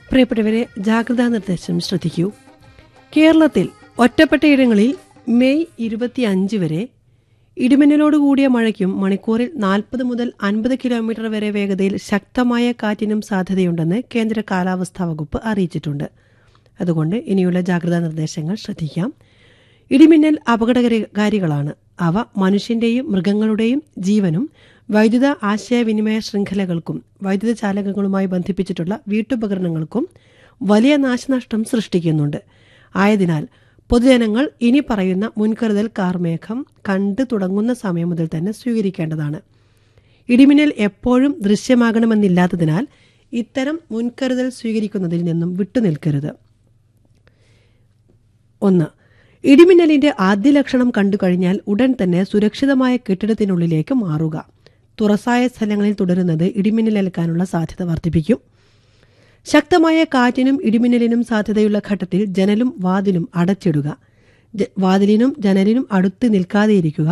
പ്രിയപ്പെട്ടവരെ ജാഗ്രതാ നിർദ്ദേശം ശ്രദ്ധിക്കൂ കേരളത്തിൽ ഒറ്റപ്പെട്ടയിടങ്ങളിൽ മെയ് ഇരുപത്തിയഞ്ച് വരെ ഇടിമിന്നലോട് കൂടിയ മഴയ്ക്കും മണിക്കൂറിൽ നാൽപ്പത് മുതൽ അൻപത് കിലോമീറ്റർ വരെ വേഗതയിൽ ശക്തമായ കാറ്റിനും സാധ്യതയുണ്ടെന്ന് കേന്ദ്ര കാലാവസ്ഥാ വകുപ്പ് അറിയിച്ചിട്ടുണ്ട് അതുകൊണ്ട് ഇനിയുള്ള ജാഗ്രതാ നിർദ്ദേശങ്ങൾ ശ്രദ്ധിക്കാം ഇടിമിന്നൽ അപകടകാരികളാണ് അവ മനുഷ്യന്റെയും മൃഗങ്ങളുടെയും ജീവനും വൈദ്യുത ആശയവിനിമയ ശൃംഖലകൾക്കും വൈദ്യുത ചാലകങ്ങളുമായി ബന്ധിപ്പിച്ചിട്ടുള്ള വീട്ടുപകരണങ്ങൾക്കും വലിയ നാശനഷ്ടം സൃഷ്ടിക്കുന്നുണ്ട് ആയതിനാൽ പൊതുജനങ്ങൾ ഇനി പറയുന്ന മുൻകരുതൽ കാർമേഘം കണ്ടു തുടങ്ങുന്ന സമയം മുതൽ തന്നെ സ്വീകരിക്കേണ്ടതാണ് ഇടിമിന്നൽ എപ്പോഴും ദൃശ്യമാകണമെന്നില്ലാത്തതിനാൽ ഇത്തരം മുൻകരുതൽ സ്വീകരിക്കുന്നതിൽ നിന്നും വിട്ടുനിൽക്കരുത് ഒന്ന് ഇടിമിന്നലിന്റെ ആദ്യ ലക്ഷണം കണ്ടു കഴിഞ്ഞാൽ ഉടൻ തന്നെ സുരക്ഷിതമായ കെട്ടിടത്തിനുള്ളിലേക്ക് മാറുക തുറസായ സ്ഥലങ്ങളിൽ തുടരുന്നത് ഇടിമിന്നലേൽക്കാനുള്ള സാധ്യത വർദ്ധിപ്പിക്കും ശക്തമായ കാറ്റിനും ഇടിമിന്നലിനും സാധ്യതയുള്ള ഘട്ടത്തിൽ ജനലും വാതിലും അടച്ചിടുക ജ- വാതിലിനും ജനലിനും അടുത്ത് നിൽക്കാതെയിരിക്കുക